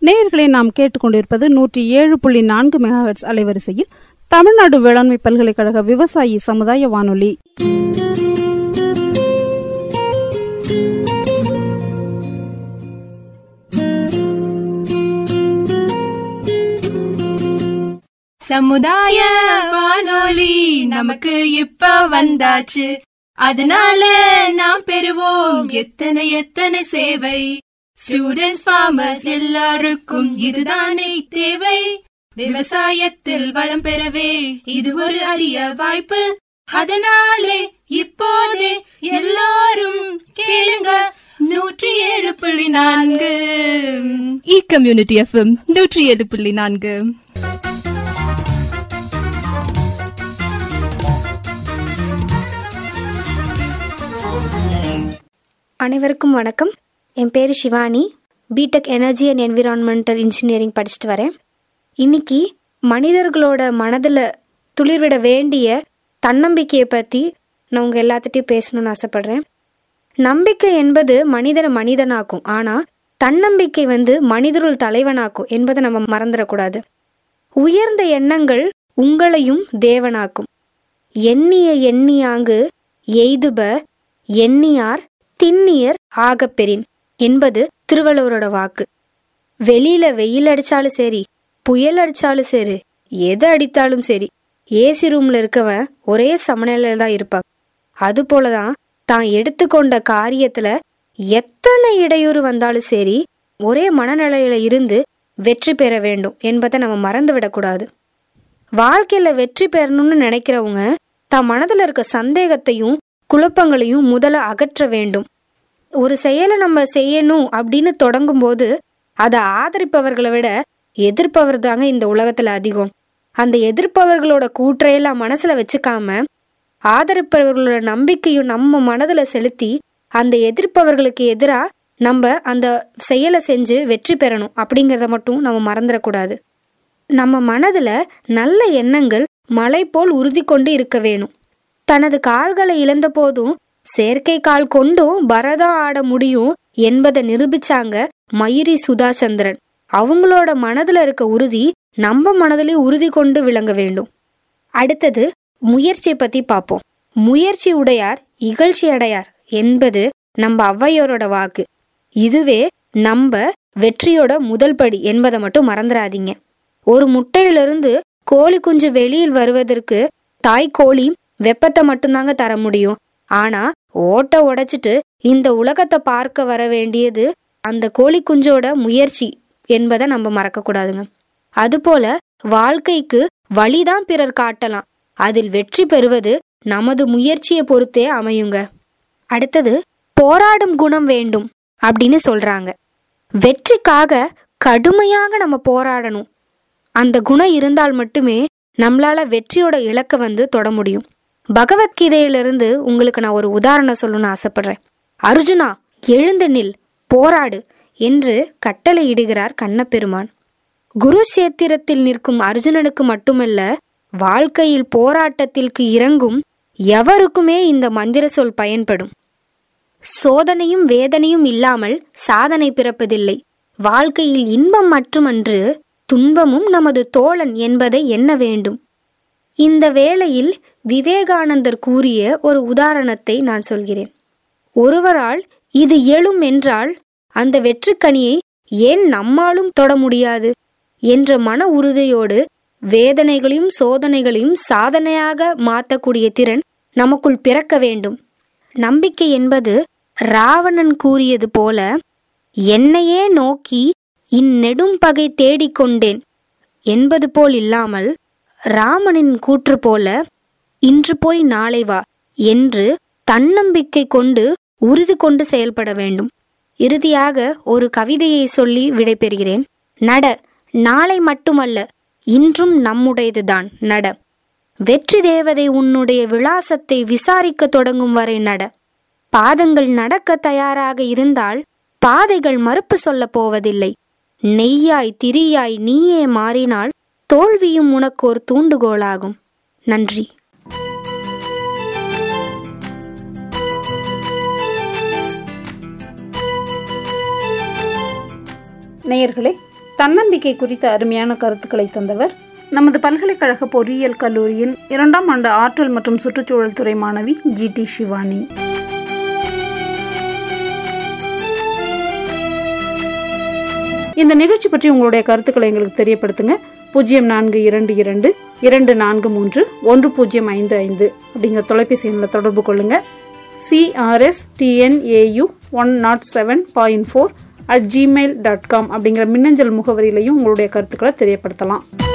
நேயர்களை நாம் கேட்டுக்கொண்டிருப்பது நூற்றி ஏழு புள்ளி நான்கு மெகாஹெட்ஸ் அலைவரிசையில் தமிழ்நாடு வேளாண்மை பல்கலைக்கழக விவசாயி சமுதாய வானொலி சமுதாய வானொலி நமக்கு இப்ப வந்தாச்சு அதனால நாம் பெறுவோம் எத்தனை எத்தனை சேவை ஸ்டூடெண்ட்ஸ் ஃபார்மர்ஸ் எல்லாருக்கும் இதுதானே தேவை விவசாயத்தில் வளம் பெறவே இது ஒரு அரிய வாய்ப்பு அதனாலே இப்போதே எல்லாரும் கேளுங்க நூற்றி ஏழு புள்ளி நான்கு இ கம்யூனிட்டி எஃப்எம் நூற்றி ஏழு புள்ளி நான்கு அனைவருக்கும் வணக்கம் என் பேர் Shivani BTech energy and environmental engineering படிச்சுட்டு வரேன் இன்னைக்கு மனிதர்களோட மனதில் துளிர்விட வேண்டிய தன்னம்பிக்கையை பற்றி நான் உங்கள் எல்லாத்துட்டையும் பேசணும்னு ஆசைப்படுறேன் நம்பிக்கை என்பது மனிதனை மனிதனாக்கும் ஆனால் தன்னம்பிக்கை வந்து மனிதருள் தலைவனாக்கும் என்பதை நம்ம மறந்துடக்கூடாது உயர்ந்த எண்ணங்கள் உங்களையும் தேவனாக்கும் எண்ணிய எண்ணியாங்கு எய்துப எண்ணியார் திண்ணியர் ஆகப்பெறின் என்பது திருவள்ளுவரோட வாக்கு வெளியில வெயில் அடிச்சாலும் சரி புயல் அடிச்சாலும் சரி எது அடித்தாலும் சரி ஏசி ரூம்ல இருக்கவன் ஒரே சமநிலையில தான் இருப்பான் அது போலதான் தான் எடுத்துக்கொண்ட காரியத்துல எத்தனை இடையூறு வந்தாலும் சரி ஒரே மனநிலையில இருந்து வெற்றி பெற வேண்டும் என்பதை நம்ம மறந்து விடக்கூடாது வாழ்க்கையில வெற்றி பெறணும்னு நினைக்கிறவங்க தான் மனதுல இருக்க சந்தேகத்தையும் குழப்பங்களையும் முதல்ல அகற்ற வேண்டும் ஒரு செயலை நம்ம செய்யணும் அப்படின்னு தொடங்கும்போது அதை ஆதரிப்பவர்களை விட எதிர்ப்பவர் தாங்க இந்த உலகத்துல அதிகம் அந்த எதிர்ப்பவர்களோட கூற்றையெல்லாம் மனசுல வச்சுக்காம ஆதரிப்பவர்களோட நம்பிக்கையும் நம்ம மனதுல செலுத்தி அந்த எதிர்ப்பவர்களுக்கு எதிராக நம்ம அந்த செயலை செஞ்சு வெற்றி பெறணும் அப்படிங்கிறத மட்டும் நம்ம மறந்துடக்கூடாது நம்ம மனதுல நல்ல எண்ணங்கள் மலை போல் உறுதி கொண்டு இருக்க வேணும் தனது கால்களை இழந்த போதும் செயற்கை கால் கொண்டும் பரதா ஆட முடியும் என்பதை நிரூபிச்சாங்க மயூரி சுதாசந்திரன் அவங்களோட மனதுல இருக்க உறுதி நம்ம மனதிலையும் உறுதி கொண்டு விளங்க வேண்டும் அடுத்தது முயற்சியை பத்தி பார்ப்போம் முயற்சி உடையார் இகழ்ச்சி அடையார் என்பது நம்ம ஔவையோரோட வாக்கு இதுவே நம்ம வெற்றியோட முதல் படி என்பதை மட்டும் மறந்துடாதீங்க ஒரு முட்டையிலிருந்து கோழி குஞ்சு வெளியில் வருவதற்கு தாய் கோழி வெப்பத்தை மட்டும்தாங்க தர முடியும் ஆனா ஓட்ட உடைச்சிட்டு இந்த உலகத்தை பார்க்க வர வேண்டியது அந்த கோழி குஞ்சோட முயற்சி என்பதை நம்ம மறக்க கூடாதுங்க அதுபோல வாழ்க்கைக்கு வழிதான் பிறர் காட்டலாம் அதில் வெற்றி பெறுவது நமது முயற்சியை பொறுத்தே அமையுங்க அடுத்தது போராடும் குணம் வேண்டும் அப்படின்னு சொல்றாங்க வெற்றிக்காக கடுமையாக நம்ம போராடணும் அந்த குணம் இருந்தால் மட்டுமே நம்மளால வெற்றியோட இலக்கை வந்து தொட முடியும் பகவத்கீதையிலிருந்து உங்களுக்கு நான் ஒரு உதாரணம் சொல்லணும்னு ஆசைப்படுறேன் அர்ஜுனா எழுந்து நில் போராடு என்று கட்டளையிடுகிறார் கண்ணப்பெருமான் குருஷேத்திரத்தில் நிற்கும் அர்ஜுனனுக்கு மட்டுமல்ல வாழ்க்கையில் போராட்டத்திற்கு இறங்கும் எவருக்குமே இந்த மந்திர சொல் பயன்படும் சோதனையும் வேதனையும் இல்லாமல் சாதனை பிறப்பதில்லை வாழ்க்கையில் இன்பம் மட்டுமன்று துன்பமும் நமது தோழன் என்பதை எண்ண வேண்டும் இந்த வேளையில் விவேகானந்தர் கூறிய ஒரு உதாரணத்தை நான் சொல்கிறேன் ஒருவரால் இது எழும் என்றால் அந்த வெற்றுக்கனியை ஏன் நம்மாலும் தொட முடியாது என்ற மன உறுதியோடு வேதனைகளையும் சோதனைகளையும் சாதனையாக மாற்றக்கூடிய திறன் நமக்குள் பிறக்க வேண்டும் நம்பிக்கை என்பது ராவணன் கூறியது போல என்னையே நோக்கி இந்நெடும் பகை தேடிக்கொண்டேன் என்பது போல் இல்லாமல் ராமனின் கூற்று போல இன்று போய் நாளை வா என்று தன்னம்பிக்கை கொண்டு உறுதி கொண்டு செயல்பட வேண்டும் இறுதியாக ஒரு கவிதையை சொல்லி விடைபெறுகிறேன் நட நாளை மட்டுமல்ல இன்றும் நம்முடையதுதான் நட வெற்றி தேவதை உன்னுடைய விலாசத்தை விசாரிக்க தொடங்கும் வரை நட பாதங்கள் நடக்க தயாராக இருந்தால் பாதைகள் மறுப்பு சொல்லப் போவதில்லை நெய்யாய் திரியாய் நீயே மாறினால் தோல்வியும் உனக்கு ஒரு தூண்டுகோலாகும் நன்றி நேயர்களே தன்னம்பிக்கை குறித்த அருமையான கருத்துக்களை தந்தவர் நமது பல்கலைக்கழக பொறியியல் கல்லூரியின் இரண்டாம் ஆண்டு ஆற்றல் மற்றும் சுற்றுச்சூழல் துறை மாணவி ஜி டி சிவானி இந்த நிகழ்ச்சி பற்றி உங்களுடைய கருத்துக்களை எங்களுக்கு தெரியப்படுத்துங்க பூஜ்ஜியம் நான்கு இரண்டு இரண்டு இரண்டு நான்கு மூன்று ஒன்று பூஜ்ஜியம் ஐந்து ஐந்து அப்படிங்கிற தொலைபேசி எண்ணில் தொடர்பு கொள்ளுங்க CRS TNAU one nought seven point four at Gmail dot com அப்படிங்கிற மின்னஞ்சல் முகவரியிலையும் உங்களுடைய கருத்துக்களை தெரியப்படுத்தலாம்